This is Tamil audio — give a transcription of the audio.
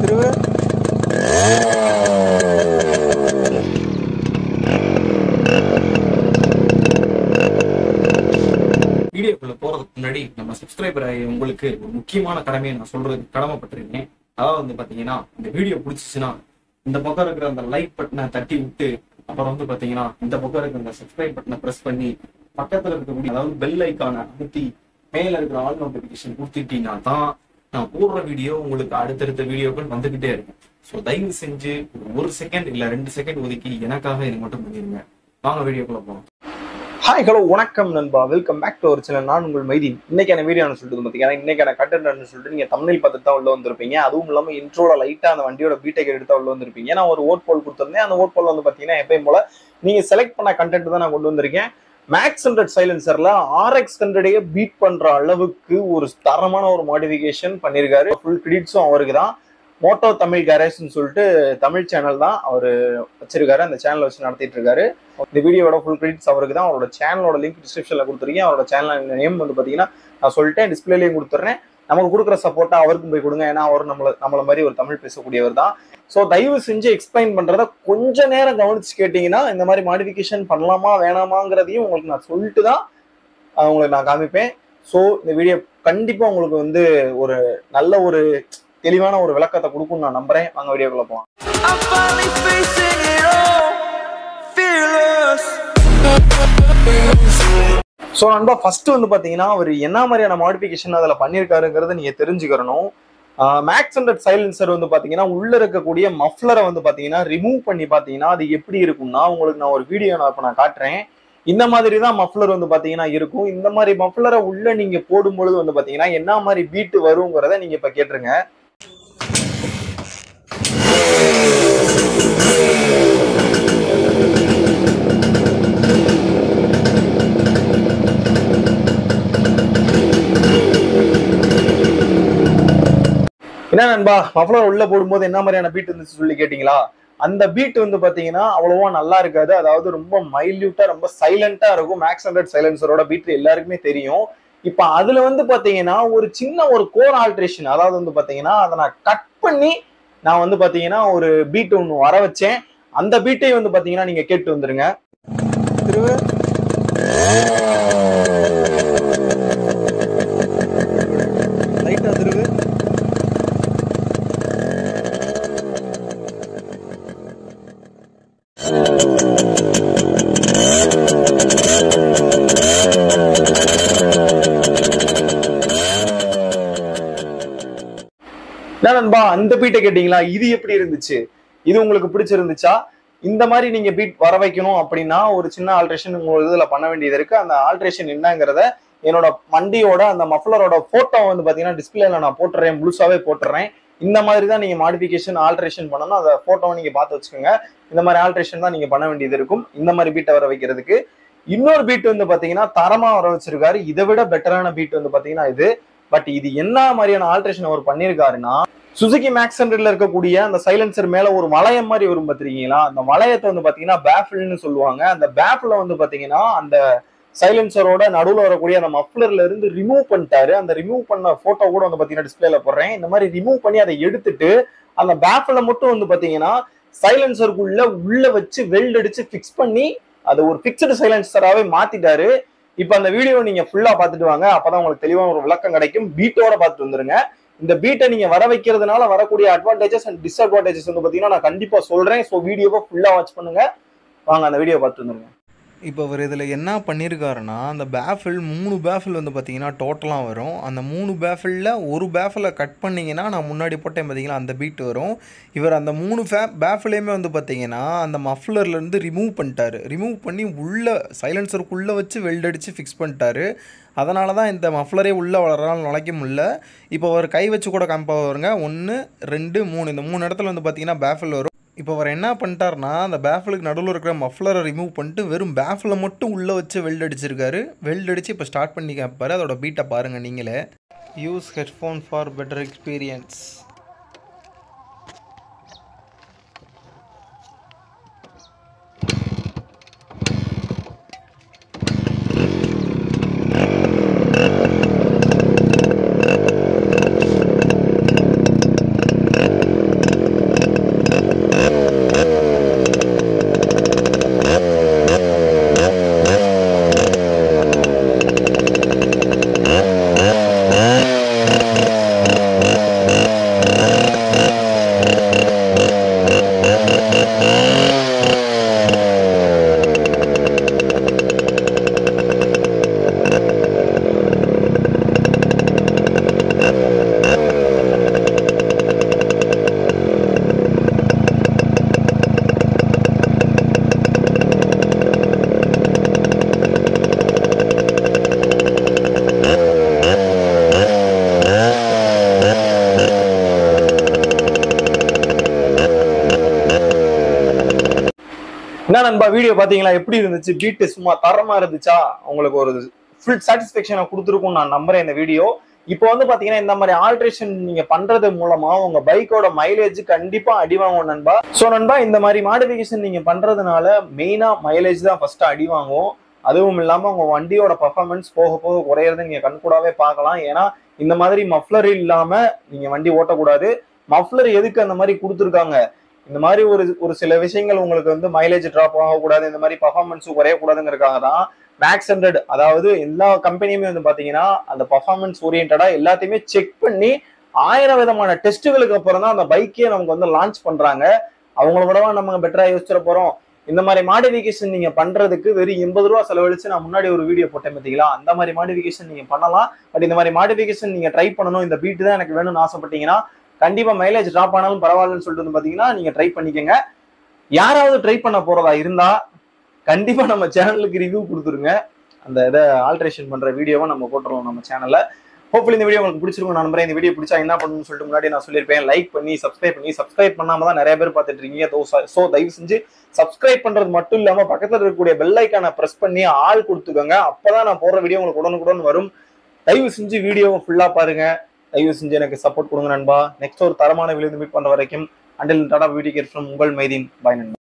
திருவு வீடியோக்குள்ள போறதுக்கு முன்னாடி நம்ம சப்ஸ்கிரைபர் உங்களுக்கு ஒரு முக்கியமான கடமையை நான் சொல்றது கடமைப்பட்டிருக்கேன் அதாவது வந்து பாத்தீங்கன்னா இந்த வீடியோ பிடிச்சிச்சுன்னா இந்த பக்கம் இருக்கிற அந்த லைக் பட்டனை தட்டி விட்டு அப்புறம் வந்து பாத்தீங்கன்னா இந்த பக்கம் இருக்கிற அந்த சப்ஸ்கிரைப் பட்டனை பிரஸ் பண்ணி பக்கத்துல இருக்கக்கூடிய அதாவது பெல் ஐக்கானை அமுத்தி மேல இருக்கிற ஆல் நோட்டிபிகேஷன் கொடுத்துட்டீங்கன்னா தான் நான் போடுற வீடியோ உங்களுக்கு அடுத்தடுத்த வீடியோக்கள் வந்துகிட்டே இருக்கும் ஸோ தயவு செஞ்சு ஒரு ஒரு செகண்ட் இல்ல ரெண்டு செகண்ட் ஒதுக்கி எனக்காக இது மட்டும் பண்ணிருங்க வாங்க வீடியோக்குள்ள போகலாம் ஹாய் ஹலோ வணக்கம் நண்பா வெல்கம் பேக் டு ஒரு சேனல் நான் உங்கள் மைதீன் இன்னைக்கான வீடியோன்னு சொல்லிட்டு பார்த்தீங்கன்னா இன்னைக்கான கண்டென்ட் சொல்லிட்டு நீங்க தமிழில் பார்த்துட்டு தான் உள்ள வந்திருப்பீங்க அதுவும் இல்லாம இன்ட்ரோல லைட்டா அந்த வண்டியோட பீட்டை எடுத்து தான் உள்ள வந்திருப்பீங்க நான் ஒரு ஓட் போல் கொடுத்துருந்தேன் அந்த ஓட் போல் வந்து பாத்தீங்கன்னா எப்பயும் போல நீங்க செலக்ட் பண்ண கண்டென்ட் தான் நான் கொண்டு வந்திருக்கேன் மேக்ஸ் ஹண்ட்ரட் சைலன்சர்ல ஆர்எக்ஸ் ஹண்ட்ரடையே பீட் பண்ற அளவுக்கு ஒரு தரமான ஒரு மாடிஃபிகேஷன் பண்ணியிருக்காரு ஃபுல் கிரெடிட்ஸும் அவருக்கு தான் மோட்டோ தமிழ் கேரேஜ்னு சொல்லிட்டு தமிழ் சேனல் தான் அவர் வச்சிருக்காரு அந்த சேனல் வச்சு நடத்திட்டு இருக்காரு இந்த வீடியோட ஃபுல் கிரெடிட்ஸ் அவருக்கு தான் அவரோட சேனலோட லிங்க் டிஸ்கிரிப்ஷனில் கொடுத்துருக்கேன் அவரோட சேனல் நேம் வந்து பார்த்தீங்கன்னா நான் சொல்லிட்டேன் டிஸ்பிளேலையும் கொடுத்துட்றேன் நமக்கு கொடுக்குற சப்போர்ட்டா அவருக்கும் போய் கொடுங்க ஏன்னா அவர் நம்மள நம்மள மாதிரி ஒரு தமிழ் பேசக்கூடியவர் தான் ஸோ தயவு செஞ்சு எக்ஸ்பிளைன் பண்றத கொஞ்ச நேரம் கவனிச்சு கேட்டீங்கன்னா இந்த மாதிரி மாடிஃபிகேஷன் பண்ணலாமா வேணாமாங்கிறதையும் உங்களுக்கு நான் சொல்லிட்டு தான் அஹ், உங்களுக்கு நான் காமிப்பேன் ஸோ இந்த வீடியோ கண்டிப்பா உங்களுக்கு வந்து ஒரு நல்ல ஒரு தெளிவான ஒரு விளக்கத்தை கொடுக்கும்னு நான் நம்புறேன் வாங்க வீடியோக்குள்ள போகலாம் I'm finally facing it all, fearless. So நண்பா ஃபர்ஸ்ட் வந்து பாத்தீங்கன்னா அவர் என்ன மாதிரியான மாடிஃபிகேஷன் அதில் பண்ணியிருக்காருங்கிறத நீங்க தெரிஞ்சுக்கிறணும் மேக்ஸ் ஹண்ட்ரட் சைலன்சர் வந்து பாத்தீங்கன்னா உள்ள இருக்கக்கூடிய மஃப்ளரை வந்து பாத்தீங்கன்னா ரிமூவ் பண்ணி பாத்தீங்கன்னா அது எப்படி இருக்கும்னா உங்களுக்கு நான் ஒரு வீடியோ நான் இப்போ நான் காட்டுறேன் இந்த மாதிரி தான் மஃப்ளர் வந்து பாத்தீங்கன்னா இருக்கும் இந்த மாதிரி மஃப்ளரை உள்ள நீங்க போடும் பொழுது வந்து பாத்தீங்கன்னா என்ன மாதிரி பீட்டு வருங்கிறத நீங்க இப்ப கேட்டுருங்க என்ன நண்பா மஃப்ளர் உள்ள போடும்போது என்ன மாதிரியான பீட் இருந்துச்சு சொல்லி கேட்டீங்களா அந்த பீட் வந்து பாத்தீங்கன்னா அவ்வளவா நல்லா இருக்காது அதாவது ரொம்ப மைல்யூட்டா ரொம்ப சைலண்டா இருக்கும் மேக்ஸ் ஹண்ட்ரட் சைலன்சரோட பீட் எல்லாருக்குமே தெரியும் இப்ப அதுல வந்து பாத்தீங்கன்னா ஒரு சின்ன ஒரு கோர் ஆல்ட்ரேஷன் அதாவது வந்து பாத்தீங்கன்னா அதை நான் கட் பண்ணி நான் வந்து பாத்தீங்கன்னா ஒரு பீட் ஒன்று வர வச்சேன் அந்த பீட்டையும் வந்து பாத்தீங்கன்னா நீங்க கேட்டு வந்துருங்க திருவு லைட்டா திருவு என்ன நண்பா அந்த பீட்டை கேட்டீங்களா இது எப்படி இருந்துச்சு இது உங்களுக்கு பிடிச்சிருந்துச்சா இந்த மாதிரி நீங்க பீட் வர வைக்கணும் அப்படின்னா ஒரு சின்ன ஆல்ட்ரேஷன் உங்க இதுல பண்ண வேண்டியது இருக்கு அந்த ஆல்ட்ரேஷன் என்னங்கிறத என்னோட வண்டியோட அந்த மஃப்ளரோட போட்டோ வந்து பாத்தீங்கன்னா டிஸ்பிளேல நான் போட்டுறேன் முழுசாவே போட்டுறேன் இந்த மாதிரி தான் நீங்க மாடிஃபிகேஷன் ஆல்ட்ரேஷன் பண்ணணும் அந்த போட்டோவை நீங்க பார்த்து வச்சுக்கோங்க இந்த மாதிரி ஆல்ட்ரேஷன் தான் நீங்க பண்ண வேண்டியது இருக்கும் இந்த மாதிரி பீட்டை வர வைக்கிறதுக்கு இன்னொரு பீட் வந்து பாத்தீங்கன்னா தரமா வர வச்சிருக்காரு இதை விட பெட்டரான பீட் வந்து பாத்தீங்கன்னா இது பட் இது என்ன மாதிரியான ஆல்ட்ரேஷன் அவர் பண்ணியிருக்காருன்னா சுசுகி மேக்ஸ் ஹண்ட்ரட்ல இருக்கக்கூடிய அந்த சைலன்சர் மேல ஒரு வளையம் மாதிரி வரும் பாத்திருக்கீங்களா அந்த வளையத்தை வந்து பாத்தீங்கன்னா பேஃபில்னு சொல்லுவாங்க அந்த பேஃபில் வந்து பாத்தீங்கன்னா அந்த சைலன்சரோட நடுவில் வரக்கூடிய அந்த மஃப்ளர்ல இருந்து ரிமூவ் பண்ணிட்டாரு அந்த ரிமூவ் பண்ண போட்டோ கூட வந்து பாத்தீங்கன்னா டிஸ்பிளேல போடுறேன் இந்த மாதிரி ரிமூவ் பண்ணி அதை எடுத்துட்டு அந்த பேஃபில் மட்டும் வந்து பாத்தீங்கன்னா சைலன்சருக்குள்ள உள்ள வச்சு வெல்ட் அடிச்சு ஃபிக்ஸ் பண்ணி அது ஒரு ஃபிக்ஸ்டு சைலன்சராகவே மாத்திட்டாரு இப்போ அந்த வீடியோ நீங்க ஃபுல்லா பார்த்துட்டு வாங்க அப்பதான் உங்களுக்கு தெளிவான ஒரு விளக்கம் கிடைக்கும் பீட்டோட பார்த்துட்டு வந்துருங்க இந்த பீட்டை நீங்க வர வைக்கிறதுனால வரக்கூடிய அட்வான்டேஜஸ் அண்ட் டிஸ்அட்வான்டேஜஸ் வந்து பாத்தீங்கன்னா நான் கண்டிப்பா சொல்றேன் ஸோ வீடியோவை ஃபுல்லா வாட்ச் பண்ணுங்க வாங்க அந்த வீடியோ பார்த்துட்டு வந்துருங்க இப்போ அவர் இதில் என்ன பண்ணியிருக்காருன்னா அந்த பேஃபில் மூணு பேஃபில் வந்து பார்த்தீங்கன்னா டோட்டலாக வரும் அந்த மூணு பேஃபிலில் ஒரு பேஃபில் கட் பண்ணிங்கன்னா நான் முன்னாடி போட்டேன் பார்த்தீங்களா அந்த பீட் வரும் இவர் அந்த மூணு ஃபே பேஃபிலையுமே வந்து பார்த்தீங்கன்னா அந்த மஃப்லர்லேருந்து ரிமூவ் பண்ணிட்டாரு ரிமூவ் பண்ணி உள்ளே சைலன்சருக்குள்ளே வச்சு வெல்ட் அடித்து ஃபிக்ஸ் பண்ணிட்டாரு அதனால தான் இந்த மஃப்ளரே உள்ளே வளரால் நுழைக்க முடியல இப்போ அவர் கை வச்சு கூட காமிப்பா வருங்க ஒன்று ரெண்டு மூணு இந்த மூணு இடத்துல வந்து பார்த்தீங்கன்னா பேஃபில் வரும் இப்போ அவர் என்ன பண்ணிட்டாருனா அந்த பேஃபிலுக்கு நடுவில் இருக்கிற மஃப்ளரை ரிமூவ் பண்ணிட்டு வெறும் பேஃபில் மட்டும் உள்ளே வச்சு வெல்ட் அடிச்சிருக்காரு வெல்ட் அடித்து இப்போ ஸ்டார்ட் பண்ணி கேட்பாரு அதோட பீட்டை பாருங்கள் நீங்களே use headphone for better experience என்ன நண்பா வீடியோ பாத்தீங்களா எப்படி இருந்துச்சு பீட் சும்மா தரமா இருந்துச்சா உங்களுக்கு ஒரு ஃபுல் சாட்டிஸ்பேக்ஷனை கொடுத்துருக்கும் நான் நம்புறேன் இந்த வீடியோ இப்போ வந்து பாத்தீங்கன்னா இந்த மாதிரி ஆல்ட்ரேஷன் நீங்க பண்றது மூலமா உங்க பைக்கோட மைலேஜ் கண்டிப்பா அடி வாங்கும் நண்பா சோ நண்பா இந்த மாதிரி மாடிஃபிகேஷன் நீங்க பண்றதுனால மெயினா மைலேஜ் தான் ஃபர்ஸ்ட் அடி வாங்கும் அதுவும் இல்லாம உங்க வண்டியோட பர்ஃபார்மன்ஸ் போக போக குறையறதை நீங்க கண்கூடாவே பார்க்கலாம் ஏன்னா இந்த மாதிரி மஃப்ளர் இல்லாம நீங்க வண்டி ஓட்டக்கூடாது மஃப்ளர் எதுக்கு அந்த மாதிரி கொடுத்துருக்காங்க இந்த மாதிரி ஒரு ஒரு சில விஷயங்கள் உங்களுக்கு வந்து மைலேஜ் டிராப் ஆகக்கூடாது இந்த மாதிரி பர்ஃபார்மன்ஸ் குறையக்கூடாதுங்கிறதுக்காக தான் மேக்ஸ் ஹண்ட்ரட் அதாவது எல்லா கம்பெனியுமே வந்து பாத்தீங்கன்னா அந்த பர்ஃபார்மன்ஸ் ஓரியன்டா எல்லாத்தையுமே செக் பண்ணி ஆயிரம் விதமான டெஸ்ட்டுகளுக்கு அப்புறம் தான் அந்த பைக்கே நமக்கு வந்து லான்ச் பண்றாங்க அவங்கள விடவா நம்ம பெட்டரா யோசிச்சிட போறோம் இந்த மாதிரி மாடிஃபிகேஷன் நீங்க பண்றதுக்கு வெறும் எண்பது ரூபா செலவழிச்சு நான் முன்னாடி ஒரு வீடியோ போட்டேன் பார்த்தீங்களா அந்த மாதிரி மாடிஃபிகேஷன் நீங்க பண்ணலாம் பட் இந்த மாதிரி மாடிஃபிகேஷன் நீங்க ட்ரை பண்ணணும் இந்த பீட் தான் எனக்கு வேணும்னு ஆசைப்பட்டீங்கன்னா கண்டிப்பா மைலேஜ் ட்ராப் ஆனாலும் பரவாயில்லன்னு சொல்லிட்டு வந்து பாத்தீங்கன்னா நீங்க ட்ரை பண்ணிக்கங்க யாராவது ட்ரை பண்ண போறதா இருந்தா கண்டிப்பா நம்ம சேனலுக்கு ரிவ்யூ கொடுத்துருங்க அந்த இதை ஆல்ட்ரேஷன் பண்ற வீடியோவை நம்ம போட்டுருவோம் நம்ம சேனல்ல ஹோப்ஃபுல்லி இந்த வீடியோ உங்களுக்கு பிடிச்சிருக்கும் நான் நம்புறேன் இந்த வீடியோ பிடிச்சா என்ன பண்ணணும்னு சொல்லிட்டு முன்னாடி நான் சொல்லியிருப்பேன் லைக் பண்ணி சப்ஸ்கிரைப் பண்ணி சப்ஸ்கிரைப் பண்ணாம தான் நிறைய பேர் பார்த்துட்டு இருக்கீங்க ஸோ தயவு செஞ்சு சப்ஸ்கிரைப் பண்றது மட்டும் இல்லாம பக்கத்துல இருக்கக்கூடிய பெல் ஐக்கானை பிரஸ் பண்ணி ஆள் கொடுத்துக்கோங்க அப்பதான் நான் போடுற வீடியோ உங்களுக்கு உடனுக்குடன் வரும் தயவு செஞ்சு வீடியோவை ஃபுல்லா பாருங்க தயவு செஞ்சு எனக்கு சப்போர்ட் கொடுங்க நண்பா நெக்ஸ்ட் ஒரு தரமான வீடியோ மீட் பண்ற வரைக்கும் அண்டில் டாடா வீடியோ கேட் ஃப்ரம் உங்கள் மைதீன் பாய் நண்பா